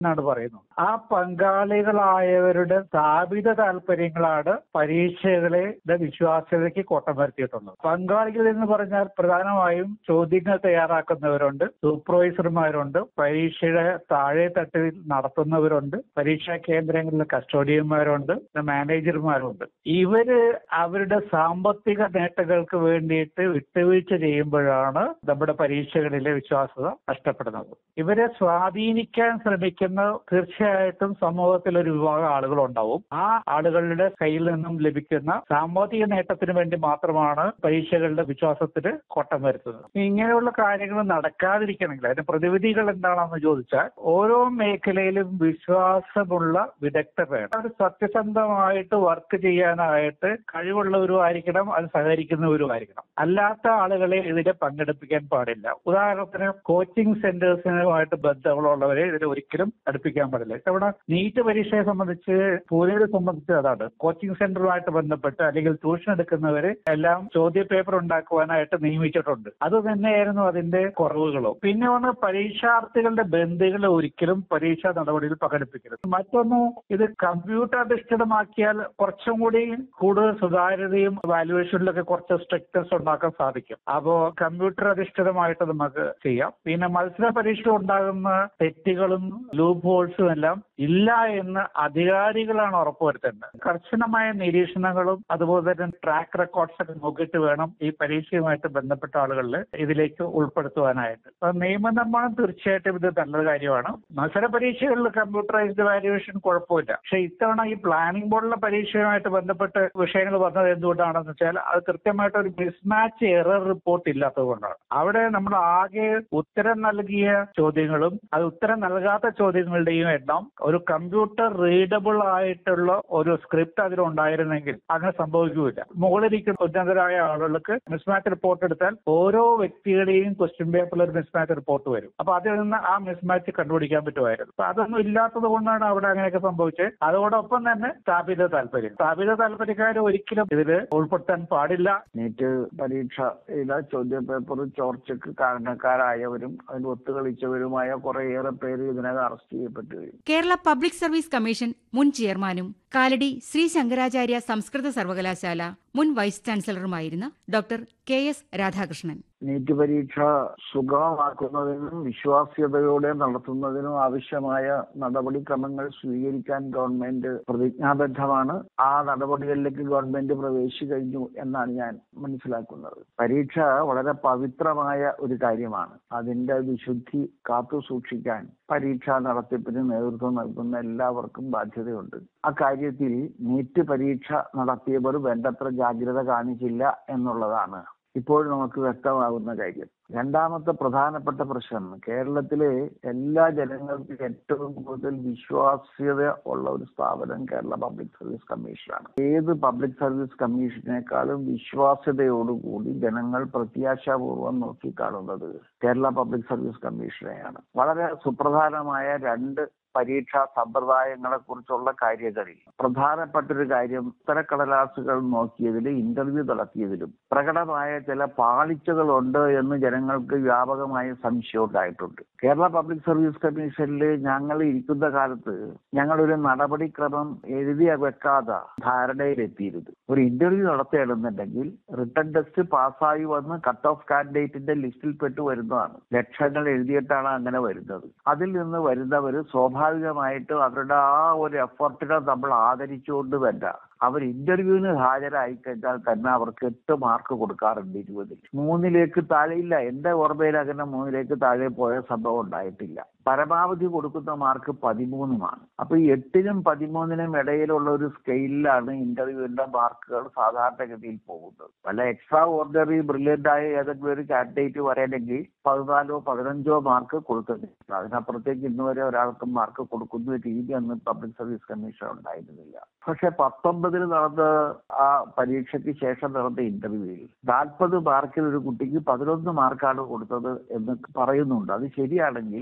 എന്നാണ് പറയുന്നത് ആ പങ്കാളികളായവരുടെ സ്ഥാപിത താല്പര്യങ്ങളാണ് പരീക്ഷകളെ വിശ്വാസ്യതയ്ക്ക് കോട്ടം വരുത്തിയിട്ടുള്ളത് പങ്കാളികൾ എന്ന് പറഞ്ഞാൽ പ്രധാനമായും ചോദ്യങ്ങൾ തയ്യാറാക്കുന്നവരുണ്ട് സൂപ്പർവൈസർമാരുണ്ട് പരീക്ഷയുടെ താഴെ തട്ടിൽ നടത്തുന്നവരുണ്ട് പരീക്ഷാ കേന്ദ്രങ്ങളിലെ കസ്റ്റോഡിയന്മാരുണ്ട് മാനേജർമാരുണ്ട് ഇവര് അവരുടെ സാമ്പത്തിക നേട്ടങ്ങൾക്ക് വേണ്ടിയിട്ട് വിട്ടുവീഴ്ച ചെയ്യുമ്പോഴാണ് നമ്മുടെ പരീക്ഷകളിലെ വിശ്വാസ്യത നഷ്ടപ്പെടുന്നത് ഇവരെ സ്വാധീനിക്കാൻ ശ്രമിക്കുന്ന തീർച്ചയായിട്ടും സമൂഹത്തിൽ ഒരു വിഭാഗം ആളുകൾ ഉണ്ടാവും ആ ആളുകളുടെ കയ്യിൽ നിന്നും ലഭിക്കുന്ന സാമ്പത്തിക നേട്ടത്തിന് വേണ്ടി മാത്രമാണ് പരീക്ഷകളുടെ വിശ്വാസത്തിന് കോട്ടം വരുത്തുന്നത് ഇങ്ങനെയുള്ള കാര്യങ്ങൾ നടക്കാതിരിക്കണമെങ്കിൽ അതിന്റെ പ്രതിവിധികൾ എന്താണെന്ന് ചോദിച്ചാൽ ഓരോ മേഖലയിലും വിശ്വാസമുള്ള വിദഗ്ധർ വേണം അവർ സത്യസന്ധമായിട്ട് വർക്ക് ചെയ്യാനായിട്ട് കഴിവുള്ളവരും ആയിരിക്കണം അത് സഹകരിക്കുന്നവരും ആയിരിക്കണം അല്ലാത്ത ആളുകളെ ഇതിൽ പങ്കെടുപ്പിക്കാൻ പാടില്ല ഉദാഹരണത്തിന് കോച്ചിങ് സെന്റേഴ്സിനുമായിട്ട് ബന്ധമുള്ളവരെ ഇതിൽ ഒരിക്കലും അടുപ്പിക്കാൻ പാടില്ല ഇവിടെ നീറ്റ് പരീക്ഷയെ സംബന്ധിച്ച് പൂനെയെ സംബന്ധിച്ച് അതാണ് കോച്ചിങ് സെന്ററുമായിട്ട് ബന്ധപ്പെട്ട് അല്ലെങ്കിൽ ട്യൂഷൻ എടുക്കുന്നവര് എല്ലാം ചോദ്യ പേപ്പർ ഉണ്ടാക്കുവാനായിട്ട് നിയമിച്ചിട്ടുണ്ട് അത് തന്നെയായിരുന്നു അതിന്റെ കുറവുകളും പിന്നെ ഒന്ന് പരീക്ഷാർത്ഥികളുടെ ബന്ധുക്കളെ ഒരിക്കലും പരീക്ഷാ നടപടിയിൽ പങ്കെടുപ്പിക്കരുത് മറ്റൊന്ന് ഇത് കമ്പ്യൂട്ടർ അധിഷ്ഠിതമാക്കിയാൽ കുറച്ചും കൂടി കൂടുതൽ സുതാര്യതയും വാല്യുവേഷനിലൊക്കെ കുറച്ച് സ്ട്രിക്ട്നെസ് ഉണ്ടാക്കാൻ സാധിക്കും അപ്പോ കമ്പ്യൂട്ടർ അധിഷ്ഠിതമായിട്ട് നമുക്ക് ചെയ്യാം പിന്നെ മത്സര പരീക്ഷ ഉണ്ടാകുന്ന തെറ്റുകളും ലൂപ്പ് ഹോൾസും എല്ലാം ഇല്ല എന്ന് അധികാരികളാണ് ഉറപ്പുവരുത്തേണ്ടത് കർശനമായ നിരീക്ഷണങ്ങളും അതുപോലെ തന്നെ ട്രാക്ക് റെക്കോർഡ്സ് ഒക്കെ നോക്കിയിട്ട് വേണം ഈ പരീക്ഷയുമായിട്ട് ബന്ധപ്പെട്ട ആളുകളിൽ ഇതിലേക്ക് ഉൾപ്പെടുത്തുവാനായിട്ട് അപ്പൊ നിയമനിർമ്മാണം തീർച്ചയായിട്ടും ഇത് നല്ല കാര്യമാണ് മത്സര പരീക്ഷകളിൽ കമ്പ്യൂട്ടറൈസ്ഡ് വാല്യുവേഷൻ കുഴപ്പമില്ല പക്ഷെ ഇത്തവണ ഈ പ്ലാനിംഗ് ബോർഡിലെ പരീക്ഷയുമായിട്ട് ബന്ധപ്പെട്ട് വിഷയങ്ങൾ വന്നത് എന്തുകൊണ്ടാണെന്ന് വെച്ചാൽ അത് കൃത്യമായിട്ട് ഒരു മിസ്മാച്ച് എറർ റിപ്പോർട്ട് ഇല്ലാത്തത് കൊണ്ടാണ് അവിടെ നമ്മൾ ആകെ ഉത്തരം നൽകിയ ചോദ്യങ്ങളും അത് ഉത്തരം നൽകാത്ത ചോദ്യങ്ങളുടെയും എണ്ണം ഒരു കമ്പ്യൂട്ടർ റീഡബിൾ ആയിട്ടുള്ള ഒരു സ്ക്രിപ്റ്റ് അതിലുണ്ടായിരുന്നെങ്കിൽ അങ്ങനെ സംഭവിക്കുകയില്ല മുകളിലിരിക്കുന്ന ഉന്നതരായ ആളുകൾക്ക് മിസ്മാച്ച് റിപ്പോർട്ട് എടുത്താൽ ഓരോ വ്യക്തികളുടെയും ക്വസ്റ്റ്യൻ പേപ്പറിൽ ഒരു മിസ്മാച്ച് റിപ്പോർട്ട് വരും അപ്പൊ അതിൽ നിന്ന് ആ മിസ്മാച്ച് കണ്ടുപിടിക്കാൻ പറ്റുമായിരുന്നു അപ്പൊ അതൊന്നും ഇല്ലാത്തത് കൊണ്ടാണ് അവിടെ അങ്ങനെയൊക്കെ സംഭവിച്ചത് അതോടൊപ്പം തന്നെ സ്ഥാപിത താല്പര്യം സ്ഥാപിത താല്പര്യക്കാർ ഒരിക്കലും ഇതിൽ ഉൾപ്പെടുത്താൻ പാടില്ല നീറ്റ് പരീക്ഷയിലെ ചോദ്യപേപ്പർ ചോർച്ചയ്ക്ക് കാരണക്കാരായവരും അതിൽ ഒത്തുകളിച്ചവരുമായ കുറേയേറെ പേര് ഇതിനകം അറസ്റ്റ് ചെയ്യപ്പെട്ടു കഴിഞ്ഞു കേരള പബ്ലിക് സർവീസ് കമ്മീഷൻ മുൻ ചെയർമാനും കാലടി ശ്രീ ശങ്കരാചാര്യ സംസ്കൃത സർവകലാശാല മുൻ വൈസ് ചാൻസലറുമായിരുന്ന doctor K S Radhakrishnan NEET പരീക്ഷ സുഗമമാക്കുന്നതിനും വിശ്വാസ്യതയോടെ നടത്തുന്നതിനും ആവശ്യമായ നടപടിക്രമങ്ങൾ സ്വീകരിക്കാൻ ഗവൺമെന്റ് പ്രതിജ്ഞാബദ്ധമാണ് ആ നടപടികളിലേക്ക് ഗവൺമെന്റ് പ്രവേശിച്ചു കഴിഞ്ഞു എന്നാണ് ഞാൻ മനസ്സിലാക്കുന്നത് പരീക്ഷ വളരെ പവിത്രമായ ഒരു കാര്യമാണ് അതിന്റെ വിശുദ്ധി കാത്തു സൂക്ഷിക്കാൻ പരീക്ഷാ നടത്തിപ്പിന് നേതൃത്വം നൽകുന്ന എല്ലാവർക്കും ബാധ്യതയുണ്ട് അക്കാര്യത്തിൽ നീറ്റ് പരീക്ഷ നടത്തിയവർ വേണ്ടത്ര ജാഗ്രത കാണിച്ചില്ല എന്നുള്ളതാണ് ഇപ്പോൾ നമുക്ക് വ്യക്തമാകുന്ന കാര്യം രണ്ടാമത്തെ പ്രധാനപ്പെട്ട പ്രശ്നം കേരളത്തിലെ എല്ലാ ജനങ്ങൾക്കും ഏറ്റവും കൂടുതൽ വിശ്വാസ്യത ഉള്ള ഒരു സ്ഥാപനം കേരള പബ്ലിക് സർവീസ് കമ്മീഷനാണ് ഏത് പബ്ലിക് സർവീസ് കമ്മീഷനേക്കാളും വിശ്വാസ്യതയോടുകൂടി ജനങ്ങൾ പ്രത്യാശാപൂർവം നോക്കിക്കാണുന്നത് കേരള പബ്ലിക് സർവീസ് കമ്മീഷനെയാണ് വളരെ സുപ്രധാനമായ രണ്ട് പരീക്ഷാ സമ്പ്രദായങ്ങളെ കുറിച്ചുള്ള കാര്യങ്ങളിൽ പ്രധാനപ്പെട്ട ഒരു കാര്യം ഉത്തരക്കടലാസുകൾ നോക്കിയതിലും ഇന്റർവ്യൂ നടത്തിയതിലും പ്രകടമായ ചില പാളിച്ചകളുണ്ട് എന്ന് ജനങ്ങൾക്ക് വ്യാപകമായ സംശയം ഉണ്ടായിട്ടുണ്ട് കേരള പബ്ലിക് സർവീസ് കമ്മീഷനിൽ ഞങ്ങൾ ഇരിക്കുന്ന കാലത്ത് ഞങ്ങളൊരു നടപടിക്രമം എഴുതി വെക്കാതെ ധാരണയിലെത്തിയിരുന്നു ഒരു ഇന്റർവ്യൂ നടത്തുകയാണെന്നുണ്ടെങ്കിൽ റിട്ടേൺ ടെസ്റ്റ് പാസ്സായി വന്ന് കട്ട് ഓഫ് കാൻഡിഡേറ്റിന്റെ ലിസ്റ്റിൽ പെട്ട് വരുന്നതാണ് ലക്ഷങ്ങൾ എഴുതിയിട്ടാണ് അങ്ങനെ വരുന്നത് അതിൽ നിന്ന് വരുന്നവർ സ്വാഭാവികമായിട്ടും അവരുടെ ആ ഒരു എഫർട്ടിനെ നമ്മൾ ആദരിച്ചുകൊണ്ട് തന്നെ അവർ ഇന്റർവ്യൂവിന് ഹാജരായി കഴിഞ്ഞാൽ തന്നെ അവർക്ക് എട്ട് മാർക്ക് കൊടുക്കാറുണ്ട് ഇരുപതിൽ മൂന്നിലേക്ക് താഴെയില്ല എന്റെ ഓർമ്മയിൽ അങ്ങനെ മൂന്നിലേക്ക് താഴെ പോയ സംഭവം ഉണ്ടായിട്ടില്ല പരമാവധി കൊടുക്കുന്ന മാർക്ക് പതിമൂന്നുമാണ് അപ്പൊ ഈ എട്ടിനും പതിമൂന്നിനും ഇടയിലുള്ള ഒരു സ്കെയിലാണ് ഇന്റർവ്യൂവിന്റെ മാർക്കുകൾ സാധാരണഗതിയിൽ പോകുന്നത് വല്ല എക്സ്ട്രാ ഓർഡിനറി ബ്രില്യൻ്റ് ആയ ഏതെങ്കിലും ഒരു കാൻഡിഡേറ്റ് വരണമെങ്കിൽ പതിനാലോ പതിനഞ്ചോ മാർക്ക് കൊടുക്കുന്നില്ല അതിനപ്പുറത്തേക്ക് ഇന്നുവരെ ഒരാൾക്കും മാർക്ക് കൊടുക്കുന്ന രീതി അന്ന് പബ്ലിക് സർവീസ് കമ്മീഷൻ ഉണ്ടായിരുന്നില്ല പക്ഷെ പത്തൊമ്പതിൽ നടന്ന ആ പരീക്ഷയ്ക്ക് ശേഷം നടന്ന ഇന്റർവ്യൂവിൽ നാൽപ്പത് മാർക്കിൽ ഒരു കുട്ടിക്ക് പതിനൊന്ന് മാർക്കാണ് കൊടുത്തത് എന്ന് പറയുന്നുണ്ട് അത് ശരിയാണെങ്കിൽ അതൊരു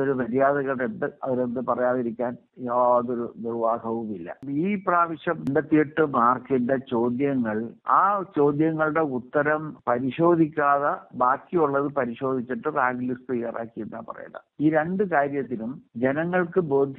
ഒരു മര്യാദകളുണ്ട് അവരെന്ത് പറയാതിരിക്കാൻ യാതൊരു നിർവാഹവുമില്ല ഈ പ്രാവശ്യം എൺപത്തിയെട്ട് മാർക്കിന്റെ ചോദ്യങ്ങൾ ആ ചോദ്യങ്ങളുടെ ഉത്തരം പരിശോധിക്കാതെ ബാക്കിയുള്ളത് പരിശോധിച്ചിട്ട് റാങ്ക് ലിസ്റ്റ് തയ്യാറാക്കി എന്നാ പറയുന്നത് ഈ രണ്ട് കാര്യത്തിനും ജനങ്ങൾക്ക് ബോധ്യം